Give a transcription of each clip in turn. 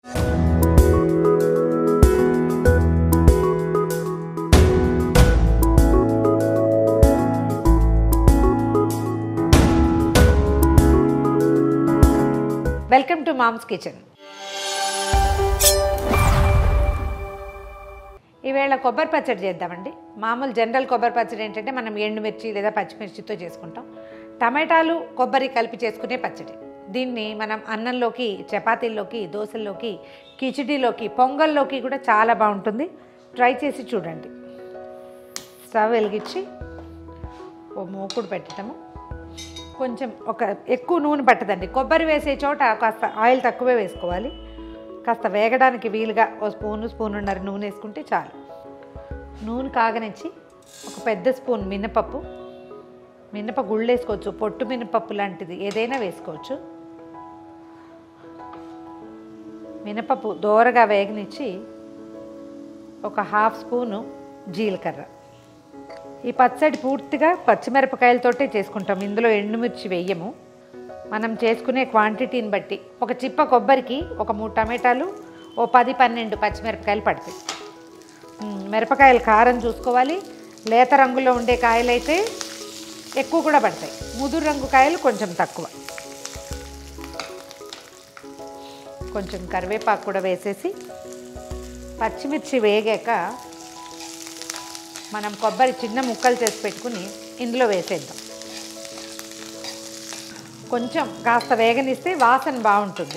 welcome to moms kitchen ఈవేళ కొబ్బరి పచ్చడి చేద్దామండి మామూలు జనరల్ కొబ్బరి పచ్చడి ఏంటంటే మనం ఎండుమిర్చి లేదా పచ్చిమిర్చితో చేసుకుంటాం టమాటాలు కొబ్బరి కలిపి చేసుకునే పచ్చడి దీన్ని మనం అన్నంలోకి చపాతీల్లోకి దోశల్లోకి కిచిడీలోకి పొంగల్లోకి కూడా చాలా బాగుంటుంది ట్రై చేసి చూడండి స్టవ్ వెలిగించి ఓ మూకుడు పెట్టడము కొంచెం ఒక ఎక్కువ నూనె పట్టదండి కొబ్బరి వేసే చోట కాస్త ఆయిల్ తక్కువే వేసుకోవాలి కాస్త వేగడానికి వీలుగా ఓ స్పూను స్పూనున్నర నూనె వేసుకుంటే చాలు నూనె కాగనిచ్చి ఒక పెద్ద స్పూన్ మినపప్పు మినప గుళ్ళు వేసుకోవచ్చు పొట్టు మినపప్పు లాంటిది ఏదైనా వేసుకోవచ్చు మినపప్పు దోరగా వేగనిచ్చి ఒక హాఫ్ స్పూను జీలకర్ర ఈ పచ్చడి పూర్తిగా పచ్చిమిరపకాయలతోటే చేసుకుంటాం ఇందులో ఎండుమిర్చి వేయము మనం చేసుకునే క్వాంటిటీని బట్టి ఒక చిప్ప కొబ్బరికి ఒక మూడు టమాటాలు ఓ పది పన్నెండు పచ్చిమిరపకాయలు పడతాయి మ్, మిరపకాయలు కారం చూసుకోవాలి లేత రంగులో ఉండే కాయలు అయితే ఎక్కువ కూడా పడతాయి ముదురు రంగు కాయలు కొంచెం తక్కువ కొంచెం కరివేపాకు కూడా వేసేసి పచ్చిమిర్చి వేగాక మనం కొబ్బరి చిన్న ముక్కలు చేసి పెట్టుకుని ఇందులో వేసేద్దాం కొంచెం కాస్త వేగనిస్తే వాసన బాగుంటుంది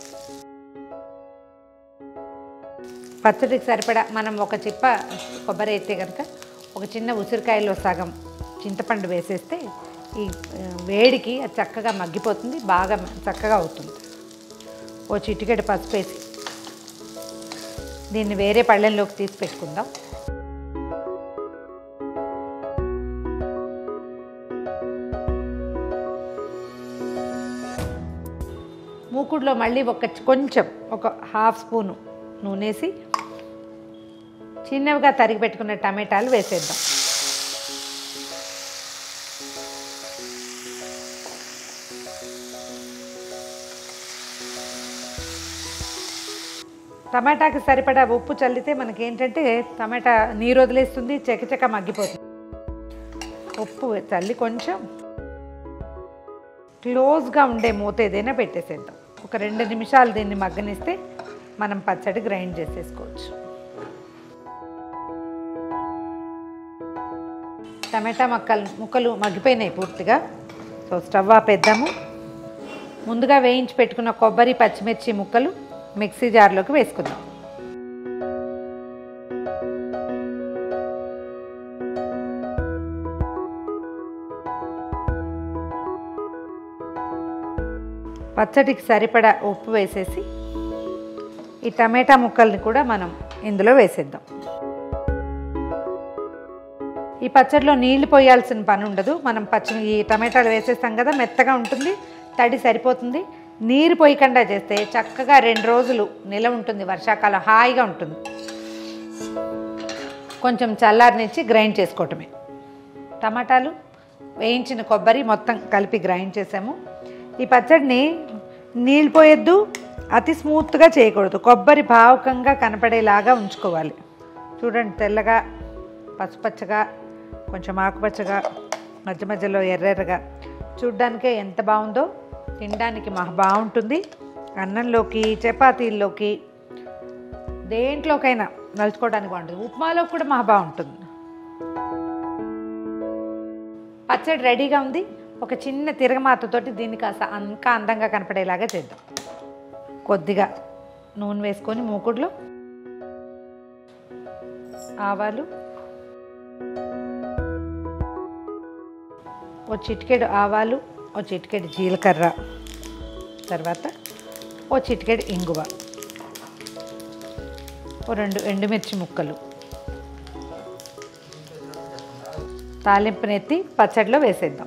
పచ్చడికి సరిపడా మనం ఒక చిప్ప కొబ్బరి అయితే కనుక ఒక చిన్న ఉసిరికాయలో సగం చింతపండు వేసేస్తే ఈ ఆ, వేడికి అది చక్కగా మగ్గిపోతుంది బాగా చక్కగా అవుతుంది ఓ చిటికెడు పసుపు వేసి దీన్ని వేరే పళ్ళెంలోకి తీసి పెట్టుకుందాం మూకుడులో మళ్ళీ ఒక కొంచెం ఒక హాఫ్ స్పూను నూనెసి చిన్నవిగా తరిగి పెట్టుకున్న టమాటాలు వేసేద్దాం టమాటాకి సరిపడా ఉప్పు చల్లితే మనకి ఏంటంటే టమాటా నీరు వదిలేస్తుంది చెకచెక మగ్గిపోతుంది ఉప్పు చల్లి కొంచెం క్లోజ్గా ఉండే మూత ఏదైనా పెట్టేసేద్దాం ఒక రెండు నిమిషాలు దీన్ని మగ్గనిస్తే మనం పచ్చడి గ్రైండ్ చేసేసుకోవచ్చు టమాటా ముక్కలు ముక్కలు మగ్గిపోయినాయి పూర్తిగా సో స్టవ్ ఆపేద్దాము ముందుగా వేయించి పెట్టుకున్న కొబ్బరి పచ్చిమిర్చి ముక్కలు మిక్సీ జార్లోకి వేసుకుందాం పచ్చడికి సరిపడా ఉప్పు వేసేసి ఈ టమాటా ముక్కల్ని కూడా మనం ఇందులో వేసేద్దాం ఈ పచ్చడిలో నీళ్లు పోయాల్సిన పని ఉండదు మనం పచ్చి ఈ టమాటాలు వేసేస్తాం కదా మెత్తగా ఉంటుంది తడి సరిపోతుంది నీరు పోయకుండా చేస్తే చక్కగా రెండు రోజులు నిల ఉంటుంది వర్షాకాలం హాయిగా ఉంటుంది కొంచెం చల్లారనిచ్చి గ్రైండ్ చేసుకోవటమే టమాటాలు వేయించిన కొబ్బరి మొత్తం కలిపి గ్రైండ్ చేసాము ఈ పచ్చడిని నీళ్ళు పోయొద్దు అతి స్మూత్గా చేయకూడదు కొబ్బరి భావకంగా కనపడేలాగా ఉంచుకోవాలి చూడండి తెల్లగా పసుపచ్చగా కొంచెం ఆకుపచ్చగా మధ్య మధ్యలో ఎర్రెర్రగా చూడ్డానికే ఎంత బాగుందో తినడానికి మహా బాగుంటుంది అన్నంలోకి చపాతీల్లోకి దేంట్లోకైనా నలుచుకోవడానికి బాగుంటుంది ఉప్మాలో కూడా మహా బాగుంటుంది పచ్చడి రెడీగా ఉంది ఒక చిన్న తిరగమాతతోటి దీన్ని కాస్త ఇంకా అందంగా కనపడేలాగా చేద్దాం కొద్దిగా నూనె వేసుకొని మూకుడులో ఆవాలు ఓ చిటికెడు ఆవాలు ఓ చిటికెడు జీలకర్ర తర్వాత ఓ చిటికెడు ఇంగువ ఓ రెండు ఎండుమిర్చి ముక్కలు తాలింపునెత్తి పచ్చడిలో వేసేద్దాం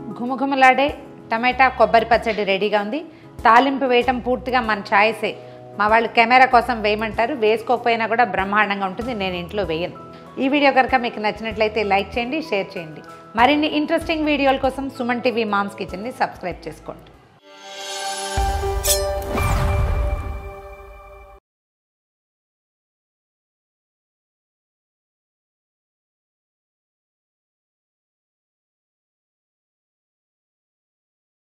ఘుమఘుమలాడే టమాటా కొబ్బరి పచ్చడి రెడీగా ఉంది తాలింపు వేయటం పూర్తిగా మన ఛాయిసే మా వాళ్ళు కెమెరా కోసం వేయమంటారు వేసుకోకపోయినా కూడా బ్రహ్మాండంగా ఉంటుంది నేను ఇంట్లో వేయను ఈ వీడియో కనుక మీకు నచ్చినట్లయితే లైక్ చేయండి షేర్ చేయండి మరిన్ని ఇంట్రెస్టింగ్ వీడియోల కోసం సుమన్ టీవీ మామ్స్ కిచెన్ని సబ్స్క్రైబ్ చేసుకోండి